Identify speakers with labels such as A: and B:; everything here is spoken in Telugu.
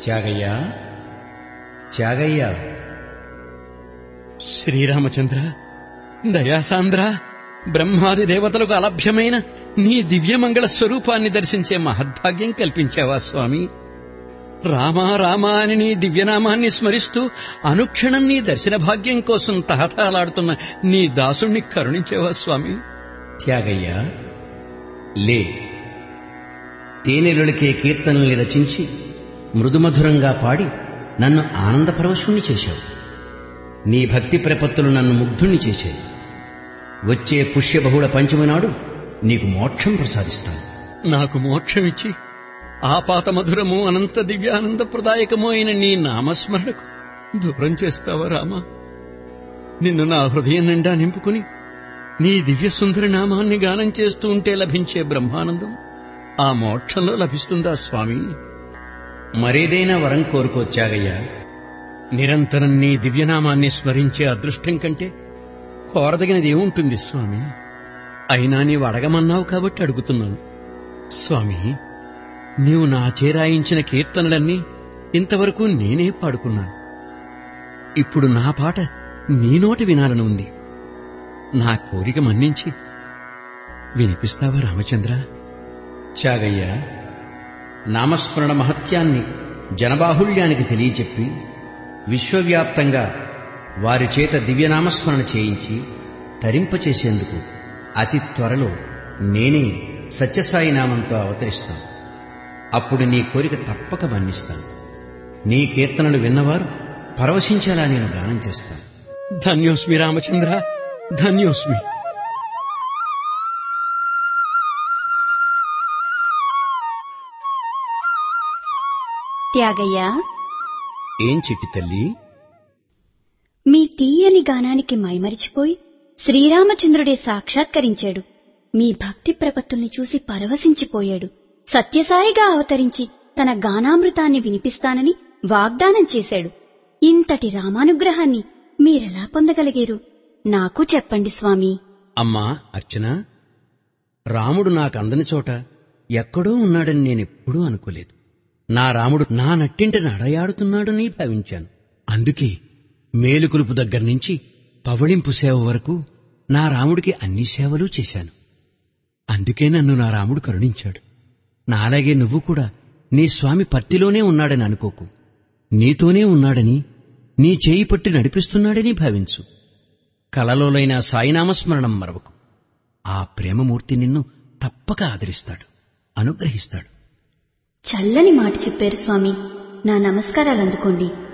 A: త్యాగయ్య త్యాగయ్య
B: శ్రీరామచంద్ర దయాసాంద్ర బ్రహ్మాది దేవతలకు అలభ్యమైన నీ దివ్యమంగళ స్వరూపాన్ని దర్శించే మహద్భాగ్యం కల్పించావా స్వామి రామా రామా అని నీ దివ్యనామాన్ని స్మరిస్తూ అనుక్షణం నీ దర్శన భాగ్యం కోసం తహతలాడుతున్న నీ దాసుణ్ణి కరుణించావా స్వామి
A: త్యాగయ్య లే తేనెలులకే కీర్తనల్ని రచించి మృదుమధురంగా పాడి నన్ను ఆనందపరవశుణ్ణి చేశావు నీ భక్తి ప్రపత్తులు నన్ను ముగ్ధుణ్ణి చేశాయి వచ్చే పుష్యబహుళ పంచమి నాడు నీకు మోక్షం ప్రసాదిస్తాను
B: నాకు మోక్షమిచ్చి ఆపాత మధురము అనంత దివ్యానందప్రదాయకము అయిన నీ నామస్మరణకు దూరం చేస్తావా రామా నిన్ను నా హృదయం నిండా నింపుకుని నీ దివ్య సుందర నామాన్ని గానం చేస్తూ ఉంటే లభించే బ్రహ్మానందం ఆ మోక్షంలో లభిస్తుందా స్వామి
A: మరేదైనా వరం కోరుకో త్యాగయ్య
B: నిరంతరం నీ దివ్యనామాన్ని స్మరించే అదృష్టం కంటే కోరదగినది ఏముంటుంది స్వామి అయినా నీవు అడగమన్నావు కాబట్టి అడుగుతున్నాను స్వామి నీవు నా చేరాయించిన కీర్తనలన్నీ ఇంతవరకు నేనే పాడుకున్నాను ఇప్పుడు నా పాట నీ నోటి వినాలని ఉంది నా కోరిక మన్నించి వినిపిస్తావా రామచంద్ర
A: త్యాగయ్య నామస్మరణ మహత్యాన్ని జనబాహుళ్యానికి తెలియచెప్పి విశ్వవ్యాప్తంగా వారి చేత దివ్యనామస్మరణ చేయించి తరింపచేసేందుకు అతి త్వరలో నేనే సత్యసాయి నామంతో అవతరిస్తాను అప్పుడు నీ కోరిక తప్పక మన్నిస్తాను నీ కీర్తనలు విన్నవారు పరవశించేలా నేను గానం చేస్తాను
B: ధన్యోస్మి రామచంద్ర ధన్యోస్మి
C: త్యాగయ్య
B: ఏం చిట్టి తల్లి
C: మీ తీయని గానానికి మైమరిచిపోయి శ్రీరామచంద్రుడే సాక్షాత్కరించాడు మీ భక్తి ప్రపత్తుల్ని చూసి పరవశించిపోయాడు సత్యసాయిగా అవతరించి తన గానామృతాన్ని వినిపిస్తానని వాగ్దానం చేశాడు ఇంతటి రామానుగ్రహాన్ని మీరెలా పొందగలిగారు నాకు చెప్పండి స్వామి
B: అమ్మా అర్చన రాముడు నాకు అందని చోట ఎక్కడో ఉన్నాడని నేనెప్పుడూ అనుకోలేదు నా రాముడు నా నట్టింట నడయాడుతున్నాడని భావించాను అందుకే మేలుకులుపు దగ్గర నుంచి పవళింపు సేవ వరకు నా రాముడికి అన్ని సేవలు చేశాను అందుకే నన్ను నా రాముడు కరుణించాడు నాలాగే నువ్వు కూడా నీ స్వామి పత్తిలోనే ఉన్నాడని అనుకోకు నీతోనే ఉన్నాడని నీ చేయి పట్టి నడిపిస్తున్నాడని భావించు కలలోలైన సాయినామస్మరణం మరవకు ఆ ప్రేమమూర్తి నిన్ను తప్పక ఆదరిస్తాడు అనుగ్రహిస్తాడు
C: చల్లని మాట చెప్పారు స్వామి నా నమస్కారాలు అందుకోండి